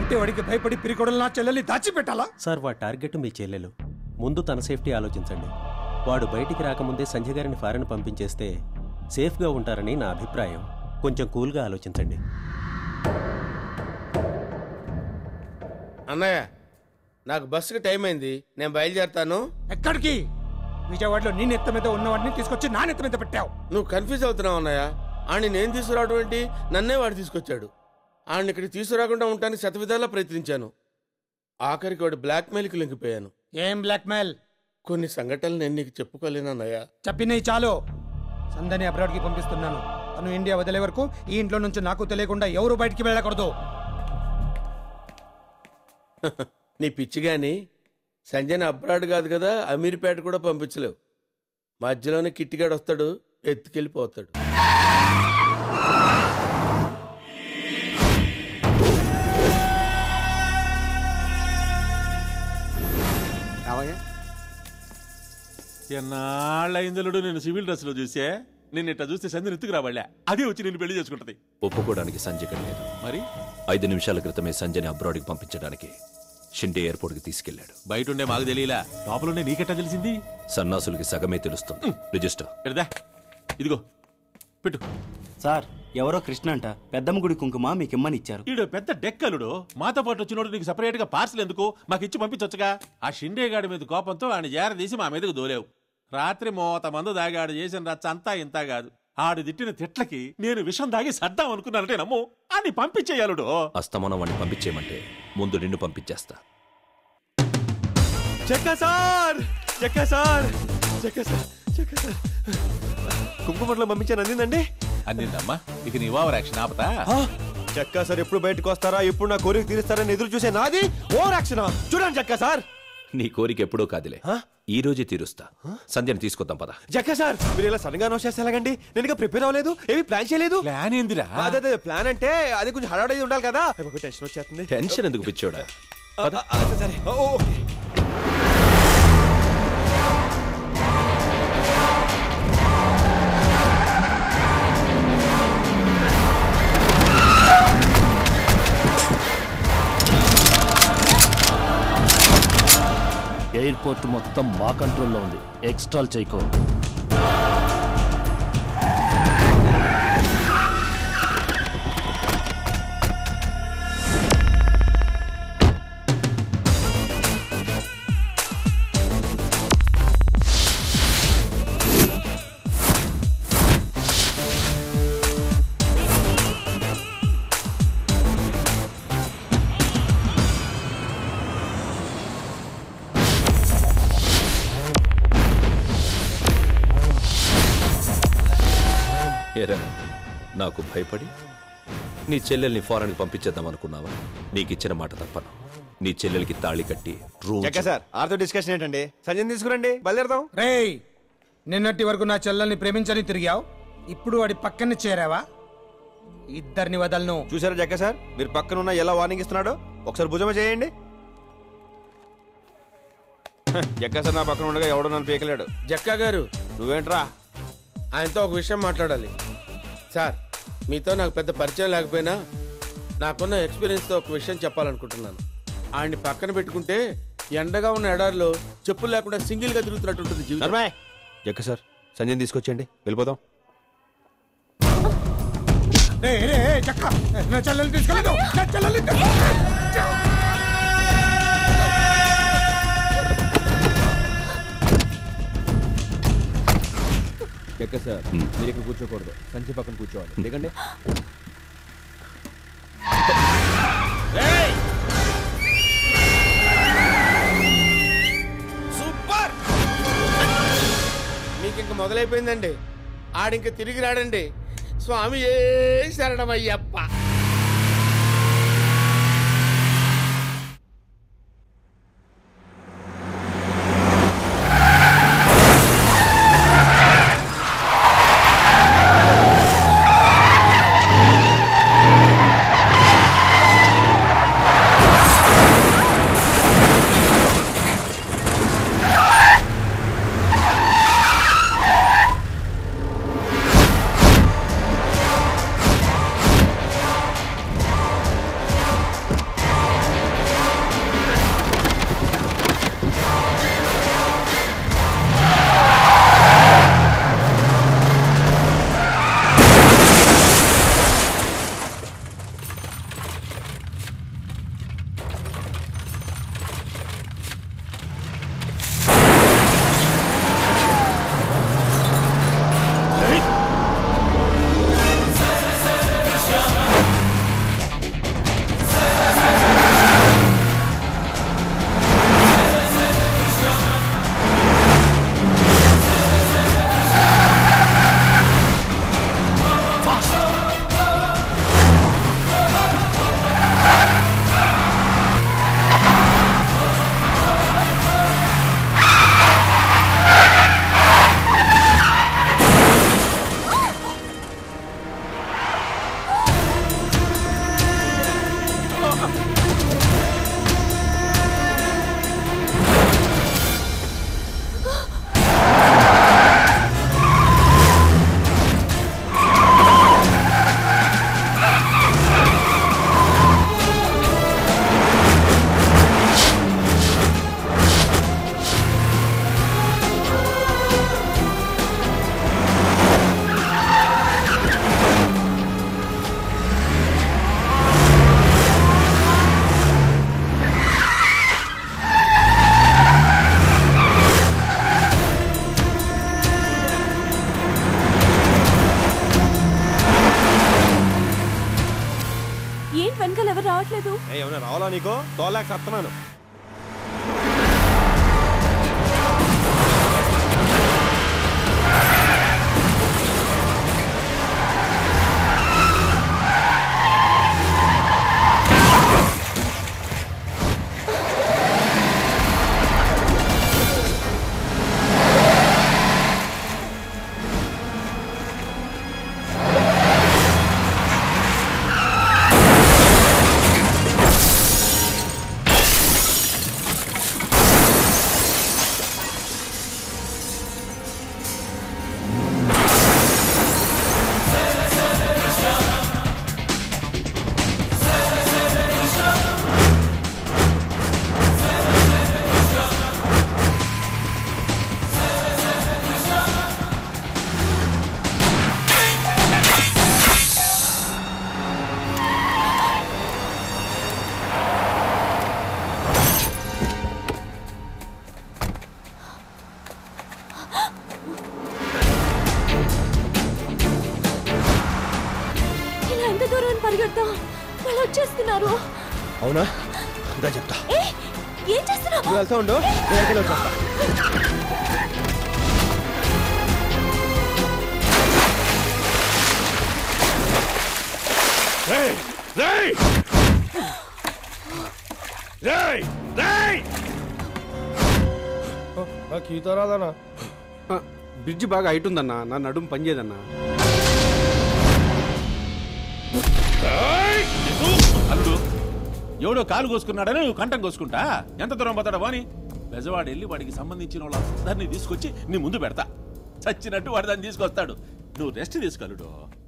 పుట్టేవాడికి భయపడి పిరికొడలు నా చెల్లెల్ని దాచిపెట్టాలా సార్ వాడి టార్గెట్ మీ చెల్లెలు ముందు తన సేఫ్టీ ఆలోచించండి వాడు బయటికి రాకముందే సంజయ్ గారిని ఫారెన్ పంపించేస్తే సేఫ్గా ఉంటారని నా అభిప్రాయం కొంచెం కూల్గా ఆలోచించండి అన్నయ్య నాకు బస్సుకి టైం అయింది నేను బయలుదేరతాను ఎక్కడికి విజయవాడలో నీ నెత్త మీద ఉన్నవాడిని తీసుకొచ్చి నా నెత్త మీద పెట్టావు నువ్వు కన్ఫ్యూజ్ అవుతున్నావు అన్నయ్య ఆడిని నేను తీసుకురావడం ఏంటి నన్నే వాడు తీసుకొచ్చాడు ఆడిని ఇక్కడికి తీసుకురాకుండా ఉండటానికి శతవిధాలా ప్రయత్నించాను ఆఖరికి వాడు బ్లాక్మెయిల్కి లొంగిపోయాను ఏం బ్లాక్మెయిల్ కొన్ని సంఘటనలు నేను నీకు చెప్పుకోలేను అన్నయ్య చెప్పినవి చాలు సందని అబ్రాడ్కి పంపిస్తున్నాను తను ఇండియా వదిలే వరకు ఈ ఇంట్లో నుంచి నాకు తెలియకుండా ఎవరు బయటికి వెళ్ళకూడదు నీ పిచ్చి గాని సంజయ్ అబ్రాడ్ కాదు కదా అమీర్పేట కూడా పంపించలేవు మధ్యలోనే కిట్టిగాడు వస్తాడు ఎత్తుకెళ్ళిపోతాడు ఎన్నాళ్ళైందలుడు నేను సివిల్ డ్రెస్ లో చూసే నేను ఇట్లా చూస్తే సంధిని ఎత్తుకు రావాళ్ళా అదే వచ్చి నేను పెళ్లి చేసుకుంటది ఒప్పుకోవడానికి సంజయ్ లేదు మరి ఐదు నిమిషాల క్రితమే సంజయ్ని అబ్రాడ్కి పంపించడానికి షిండే ఎయిర్పోర్ట్కి తీసుకెళ్లాడు బయట ఉండే మాకు తెలియలా లోపలుండే నీకెట్టా తెలిసింది సన్నాసులకి సగమే తెలుస్తుంది రిజిస్టర్ పెడదా ఇదిగో పెట్టు సార్ ఎవరో కృష్ణ అంట పెద్దమ్మ గుడి కుంకుమ మీకు ఇమ్మని ఇచ్చారు ఈడు పెద్ద డెక్కలుడు మాతో పాటు వచ్చినోడు నీకు సెపరేట్ గా పార్సల్ ఎందుకు మాకు ఇచ్చి పంపించొచ్చుగా ఆ షిండే గాడి మీద కోపంతో ఆయన జారదీసి మా మీదకు దోలేవు రాత్రి మోత మందు దాగి ఆడు చేసిన రచ్చ అంతా ఇంత కాదు ఆడు తిట్టిన తిట్లకి నేను విషం దాగి సర్దాం అనుకున్నానంటే నమ్ము అని పంపించేయాలుడు అస్తమానం వాడిని పంపించేయమంటే ముందు నిన్ను పంపించేస్తా చెక్క సార్ చెక్క సార్ చెక్క సార్ చెక్క సార్ కుంకుమట్లో పంపించాను అందిందండి అందిందమ్మా ఇక నీ ఓవర్ యాక్షన్ ఆపతా చెక్క సార్ ఎప్పుడు బయటకు వస్తారా ఎప్పుడు నా కోరిక తీరుస్తారని ఎదురు చూసే నాది ఓవర్ యాక్షన్ చూడండి చెక్క సార్ నీ కోరిక ఎప్పుడూ కాదులే ఈ రోజే తీరుస్తా సంధ్యని తీసుకొద్దాం పద చెక్క సార్ మీరు ఇలా సడన్ గా అనౌన్స్ చేస్తే ఎలాగండి నేను ఇంకా ప్రిపేర్ అవ్వలేదు ఏమి ప్లాన్ చేయలేదు ప్లాన్ ఏందిరా అదే అదే ప్లాన్ అంటే అది కొంచెం హడాడేది ఉండాలి కదా ఒక టెన్షన్ వచ్చేస్తుంది టెన్షన్ ఎందుకు పిచ్చోడా ఆ, ఆ, అదే సరే ఓ, ఓ, ఓకే. ఎయిర్పోర్ట్ మొత్తం మా కంట్రోల్లో ఉంది ఎక్స్ట్రాల్ చేయకో ఏరా నాకు భయపడి నీ చెల్లెల్ని ఫారెన్కి పంపించేద్దాం అనుకున్నావా నీకు ఇచ్చిన మాట తప్పను నీ చెల్లెలకి తాళి కట్టి రోజు చెక్క సార్ ఆర్తో డిస్కషన్ ఏంటండి సంజయ్ తీసుకురండి బయలుదేరదాం రేయ్ నిన్నటి వరకు నా చెల్లెల్ని ప్రేమించని తిరిగావు ఇప్పుడు వాడి పక్కన చేరావా ఇద్దరిని వదలను చూసారా జక్క సార్ మీరు పక్కన ఉన్న ఎలా వార్నింగ్ ఇస్తున్నాడో ఒకసారి భుజమ చేయండి హ, జక్క సార్ నా పక్కన ఉండగా ఎవడో నన్ను పీకలేడు జక్కా గారు నువ్వేంట్రా ఆయనతో ఒక విషయం మాట్లాడాలి సార్ మీతో నాకు పెద్ద పరిచయం లేకపోయినా నాకున్న ఎక్స్పీరియన్స్తో ఒక విషయం చెప్పాలనుకుంటున్నాను ఆయన్ని పక్కన పెట్టుకుంటే ఎండగా ఉన్న ఎడారిలో చెప్పులు లేకుండా సింగిల్గా తిరుగుతున్నట్టు ఉంటుంది జీవితం నర్మాయ్ జక్క సార్ సంజయ్ తీసుకొచ్చేయండి వెళ్ళిపోదాం రే రే రే, చక్క నా చెల్లెల్ని తీసుకెళ్ళదు నా చెల్లెల్ని తీ- జక్క సార్ మీరు ఇక్కడ కూర్చోకూడదు సంచి పక్కన కూర్చోవాలి ఎందుకంటే సూపర్ మీకు ఇంక మొదలైపోయిందండి ఆడింక తిరిగి రాడండి స్వామి ఏ శరణమయ్యప్ప రావట్లేదు ఏ ఏమైనా రావాలా నీకో తోలేక సత్తున్నాను ఇలా ఎంత దూరం పరిగెడతాం వాళ్ళు వచ్చేస్తున్నారు అవునా ఇదా చెప్తా ఏ ఏం చేస్తున్నావు నువ్వు వెళ్తా ఉండు నేను ఎక్కడికి వచ్చేస్తా రేయ్! రేయ్! రేయ్! రేయ్! నాకు ఈత రాదన్నా బ్రిడ్జ్ బాగా హైట్ ఉందన్నా నా నడుము పనిచేయదన్నా అల్లుడు ఎవడో కాలు కోసుకున్నాడని నువ్వు కంఠం కోసుకుంటా ఎంత దూరం పోతాడా పోని బెజవాడు వెళ్ళి వాడికి సంబంధించిన వాళ్ళందరినీ తీసుకొచ్చి నీ ముందు పెడతా చచ్చినట్టు వాడు దాన్ని తీసుకొస్తాడు నువ్వు రెస్ట్ తీసుకోలుడు